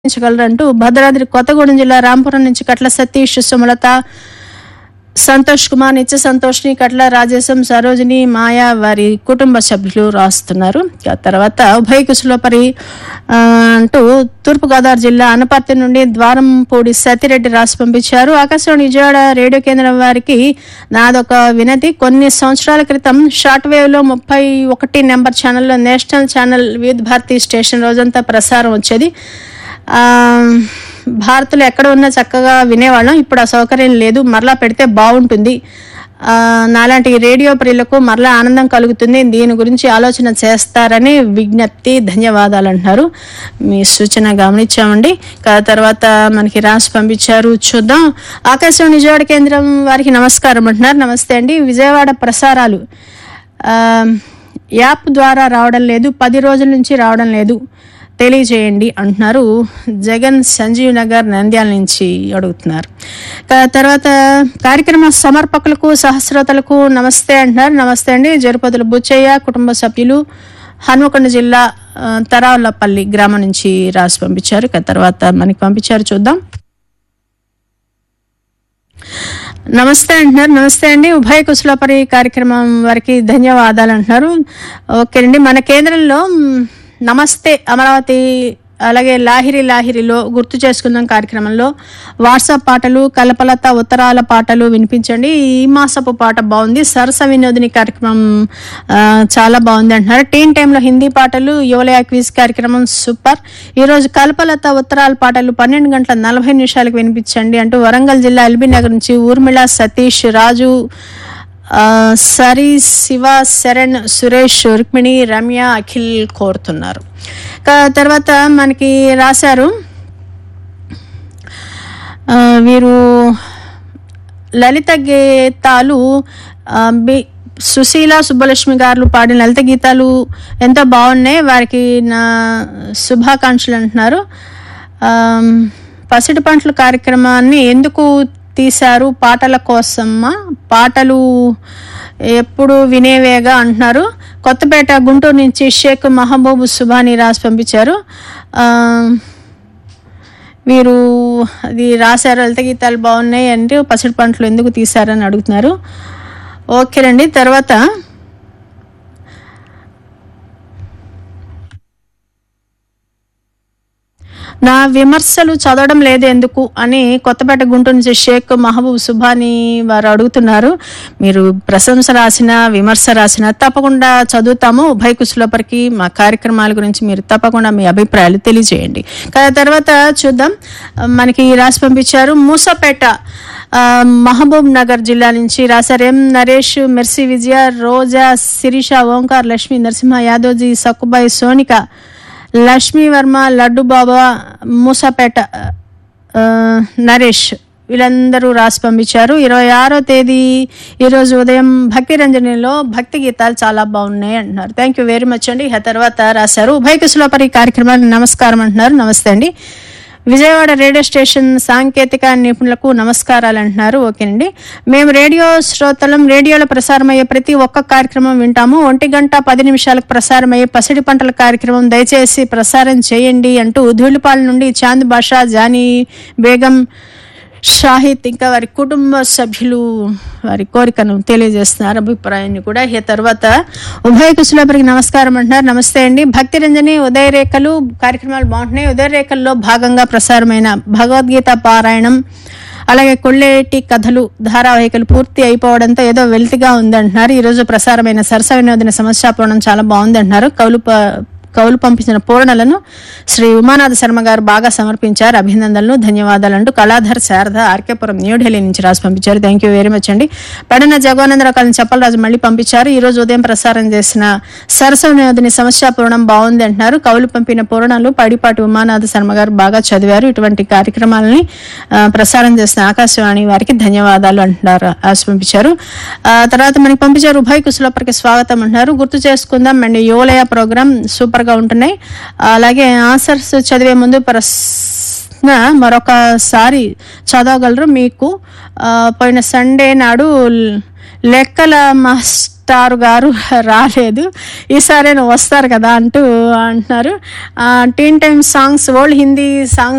అందించగలరంటూ భద్రాద్రి కొత్తగూడెం జిల్లా రాంపురం నుంచి కట్ల సతీష్ సుమలత సంతోష్ కుమార్ నిత్య సంతోష్ని కట్ల రాజేశం సరోజిని మాయా వారి కుటుంబ సభ్యులు రాస్తున్నారు ఆ తర్వాత ఉభయ కుశలపరి ఆ, అంటూ తూర్పుగోదావరి జిల్లా అనపర్తి నుండి ద్వారంపూడి సతిరెడ్డి రాసి పంపించారు ఆకాశవాణి విజయవాడ రేడియో కేంద్రం వారికి నాదొక వినతి కొన్ని సంవత్సరాల క్రితం షార్ట్ వేవ్ లో ముప్పై ఒకటి నెంబర్ ఛానల్లో నేషనల్ ఛానల్ వివిధ భారతి స్టేషన్ రోజంతా ప్రసారం వచ్చేది ఆ, భారత్లో ఎక్కడ ఉన్నా చక్కగా వినేవాళ్ళం ఇప్పుడు ఆ సౌకర్యం లేదు మరలా పెడితే బాగుంటుంది ఆ, నాలాంటి రేడియో ప్రియులకు మరలా ఆనందం కలుగుతుంది దీని గురించి ఆలోచన చేస్తారని విజ్ఞప్తి ధన్యవాదాలు అంటున్నారు మీ సూచన గమనించామండి కా- తర్వాత మనకి రాసి పంపించారు చూద్దాం ఆకాశవాణి విజయవాడ కేంద్రం వారికి నమస్కారం అంటున్నారు నమస్తే అండి విజయవాడ ప్రసారాలు ఆ, యాప్ ద్వారా రావడం లేదు పది రోజుల నుంచి రావడం లేదు తెలియజేయండి అంటున్నారు జగన్ సంజీవ్ నగర్ నంద్యాల నుంచి అడుగుతున్నారు క- తర్వాత కార్యక్రమ సమర్పకులకు సహస్రోతలకు నమస్తే అంటున్నారు నమస్తే అండి జరుపతుల బుచ్చయ్య కుటుంబ సభ్యులు హనుమకొండ జిల్లా ఆ, తరావులపల్లి గ్రామం నుంచి రాసి పంపించారు ఇక తర్వాత మనకి పంపించారు చూద్దాం నమస్తే అంటున్నారు నమస్తే అండి ఉభయ కుశలపరి కార్యక్రమం వారికి ధన్యవాదాలు అంటున్నారు ఓకే అండి మన కేంద్రంలో మ్, నమస్తే అమరావతి అలాగే లాహిరి లాహిరిలో గుర్తు చేసుకుందాం కార్యక్రమంలో వాట్సాప్ పాటలు కలపలత ఉత్తరాల పాటలు వినిపించండి ఈ మాసపు పాట బాగుంది సరస వినోదిని కార్యక్రమం ఆ, చాలా బాగుంది అంటున్నారు టీన్ టైంలో హిందీ పాటలు యువలయ క్విజ్ కార్యక్రమం సూపర్ ఈరోజు కల్పలత ఉత్తరాల పాటలు పన్నెండు గంటల నలభై నిమిషాలకు వినిపించండి అంటూ వరంగల్ జిల్లా ఎల్బీ నగర్ నుంచి ఊర్మిళ సతీష్ రాజు ఆ, సరి శివ శరణ్ సురేష్ రుక్మిణి రమ్య అఖిల్ కోరుతున్నారు క- తర్వాత మనకి రాశారు ఆ, వీరు లలిత గీతాలు ఆ, బి- సుశీల సుబ్బలక్ష్మి గారు పాడిన లలిత గీతాలు ఎంతో బాగున్నాయి వారికి నా శుభాకాంక్షలు అంటున్నారు ఆమ్, పసిడి పంటల కార్యక్రమాన్ని ఎందుకు తీశారు పాటల కోసమా పాటలు ఎప్పుడు వినేవేగా అంటున్నారు కొత్తపేట గుంటూరు నుంచి షేక్ మహబూబ్ సుబాని రాసి పంపించారు ఆమ్, వీరు అది రాశారు లలిత గీతాలు బాగున్నాయి అంటే పసిడి పంటలు ఎందుకు తీశారని అడుగుతున్నారు ఓకేనండి తర్వాత నా విమర్శలు చదవడం లేదు ఎందుకు అని కొత్తపేట గుంటూరు నుంచి షేక్ మహబూబ్ సుభాని వారు అడుగుతున్నారు మీరు ప్రశంస రాసిన విమర్శ రాసిన తప్పకుండా చదువుతాము ఉభయ కుశలపరికి మా కార్యక్రమాల గురించి మీరు తప్పకుండా మీ అభిప్రాయాలు తెలియజేయండి కా- తర్వాత చూద్దాం మనకి రాసి పంపించారు మూసపేట ఆ, మహబూబ్ నగర్ జిల్లా నుంచి రాశారు ఎం నరేష్ మెర్సీ విజయ రోజా శిరీష ఓంకార్ లక్ష్మి నరసింహ యాదవ్జీ సక్కుబాయి సోనిక లక్ష్మీ వర్మ లడ్డు బాబా మూసాపేట ఆ, నరేష్ వీళ్ళందరూ రాసి పంపించారు ఇరవై ఆరో తేదీ ఈరోజు ఉదయం భక్తి రంజనిలో భక్తి గీతాలు చాలా బాగున్నాయి అంటున్నారు థ్యాంక్ యూ వెరీ మచ్ అండి ఆ తర్వాత రాశారు ఉభయ కుశలపరి కార్యక్రమానికి నమస్కారం అంటున్నారు నమస్తే అండి విజయవాడ రేడియో స్టేషన్ సాంకేతిక నిపుణులకు నమస్కారాలు అంటున్నారు ఓకేనండి మేము రేడియో శ్రోతలం రేడియోలో ప్రసారమయ్యే ప్రతి ఒక్క కార్యక్రమం వింటాము ఒంటి గంట పది నిమిషాలకు ప్రసారమయ్యే పసిడి పంటల కార్యక్రమం దయచేసి ప్రసారం చేయండి అంటూ ధూళిపాల నుండి చాంద్ బాషా జానీ బేగం షాహిద్ ఇంకా వారి కుటుంబ సభ్యులు వారి కోరికను తెలియజేస్తున్నారు అభిప్రాయాన్ని కూడా ఈ తర్వాత ఉభయ కుశలపరికి నమస్కారం అంటున్నారు నమస్తే అండి భక్తి రంజని ఉదయ రేఖలు కార్యక్రమాలు బాగుంటున్నాయి ఉదయ రేఖల్లో భాగంగా ప్రసారమైన భగవద్గీత పారాయణం అలాగే కొల్లేటి కథలు ధారావాహికలు పూర్తి అయిపోవడంతో ఏదో వెలితిగా ఉందంటున్నారు ఈరోజు ప్రసారమైన సరస వినోదిన సమస్యాపూర్ణం చాలా బాగుంది అంటున్నారు కౌలు ప- కౌలు పంపించిన పూర్ణలను శ్రీ ఉమానాథ శర్మ గారు బాగా సమర్పించారు అభినందనలు ధన్యవాదాలు అంటూ కళాధర్ శారద ఆర్కేపురం న్యూఢిల్లీ నుంచి రాసి పంపించారు థ్యాంక్ యూ వెరీ మచ్ అండి పడన జగవానందరావు కాలం చెప్పలరాజు మళ్ళీ పంపించారు ఈ రోజు ఉదయం ప్రసారం చేసిన సరస వినోదిని సమస్య పూర్ణం బాగుంది అంటున్నారు కౌలు పంపిన పూర్ణాలు పడిపాటి ఉమానాథ శర్మ గారు బాగా చదివారు ఇటువంటి కార్యక్రమాలని ఆ, ప్రసారం చేసిన ఆకాశవాణి వారికి ధన్యవాదాలు అంటున్నారు రాసి పంపించారు ఆ, తర్వాత మనకి పంపించారు ఉభయ కుశలపరికి స్వాగతం అంటున్నారు గుర్తు చేసుకుందాం అండ్ యువలయ ప్రోగ్రామ్ సూపర్ గా ఉంటున్నాయి అలాగే ఆన్సర్స్ చదివే ముందు ప్రశ్న మరొకసారి చదవగలరు మీకు ఆ, పోయిన సండే నాడు లెక్కల మాస్టారు గారు రాలేదు ఈసారి వస్తారు కదా అంటూ అంటున్నారు teen time songs old Hindi songs